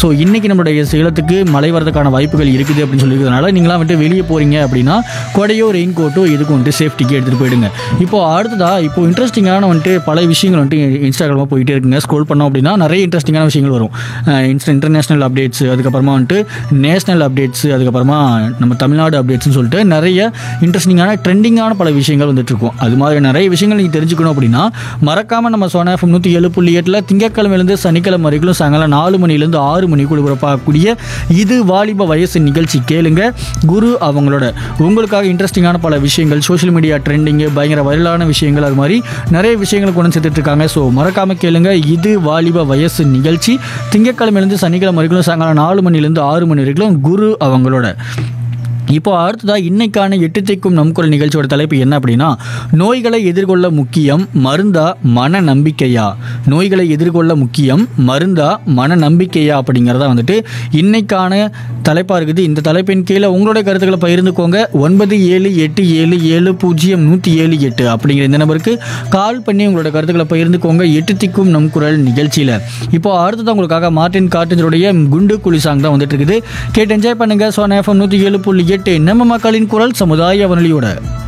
so இன்றைக்கி நம்மளுடைய சேலத்துக்கு மழை வரதுக்கான வாய்ப்புகள் இருக்குது அப்படின்னு சொல்லியிருக்கிறதுனால நீங்களாம் வந்துட்டு வெளியே போகிறீங்க அப்படின்னா கொடையோ ரெயின் கோட்டோ இதுக்கு வந்துட்டு சேஃப்டிக்கு எடுத்துகிட்டு போயிடுங்க இப்போ அடுத்ததா இப்போ இன்ட்ரெஸ்டிங்கான வந்துட்டு பல விஷயங்கள் வந்துட்டு இன்ஸ்டாகிராமாக போயிட்டே இருக்குங்க ஸ்க்ரோல் பண்ணோம் அப்படின்னா நிறைய இன்ட்ரெஸ்டிங்கான விஷயங்கள் வரும் இன்ஸ்டா இன்டர்நேஷ்னல் அப்டேட்ஸ் அதுக்கப்புறமா வந்துட்டு நேஷ்னல் அப்டேட்ஸ் அதுக்கப்புறமா நம்ம தமிழ்நாடு அப்டேட்ஸ்னு சொல்லிட்டு நிறைய இன்ட்ரெஸ்டிங்கான ட்ரெண்டிங்கான பல விஷயங்கள் வந்துட்டு இருக்கும் அது மாதிரி நிறைய விஷயங்கள் நீங்கள் தெரிஞ்சுக்கணும் அப்படின்னா மறக்காமல் நம்ம சோனா எஃப்எம் நூற்றி ஏழு புள்ளி எட்டில் திங்கக்கிழமையிலேருந்து சனிக்கிழமை வரைக்கும் சாயங்காலம் நாலு மணிலேருந்து ஆறு மணிக்குள்ள ஒளிபரப்பாகக்கூடிய இது வாலிப வயசு நிகழ்ச்சி கேளுங்க குரு அவங்களோட உங்களுக்காக இன்ட்ரெஸ்டிங்கான பல விஷயங்கள் சோஷியல் மீடியா ட்ரெண்டிங்கு பயங்கர வைரலான விஷயங்கள் அது மாதிரி நிறைய விஷயங்களை கொண்டு வந்து சேர்த்துட்டு இருக்காங்க ஸோ மறக்காமல் கேளுங்க இது வாலிப வயசு நிகழ்ச்சி திங்கக்கிழமையிலேருந்து சனிக்கிழமை வரைக்கும் சாயங்காலம் நாலு மணிலேருந்து ஆறு மணி வரைக்கும் குரு அவங்களோட இப்போ அடுத்ததாக இன்னைக்கான எட்டு திக்கும் நம் குரல் நிகழ்ச்சியோட தலைப்பு என்ன அப்படின்னா நோய்களை எதிர்கொள்ள முக்கியம் மருந்தா மன நம்பிக்கையா நோய்களை எதிர்கொள்ள முக்கியம் மருந்தா மன நம்பிக்கையா அப்படிங்கிறதா வந்துட்டு இன்னைக்கான தலைப்பாக இருக்குது இந்த தலைப்பின் கீழே உங்களுடைய கருத்துக்களை பகிர்ந்துக்கோங்க ஒன்பது ஏழு எட்டு ஏழு ஏழு பூஜ்ஜியம் நூற்றி ஏழு எட்டு அப்படிங்கிற இந்த நம்பருக்கு கால் பண்ணி உங்களோட கருத்துக்களை பகிர்ந்துக்கோங்க எட்டு திக்கும் நம் குரல் நிகழ்ச்சியில் இப்போ அடுத்தது உங்களுக்காக மார்டின் கார்டினுடைய குண்டு குழி சாங் தான் வந்துட்டு இருக்குது கேட்டு என்ஜாய் பண்ணுங்க சோனா எஃப்எம் நூற்றி ஏழு புள்ளி எட்டு நம்ம மக்களின் குரல் சமுதாய வானொலியோட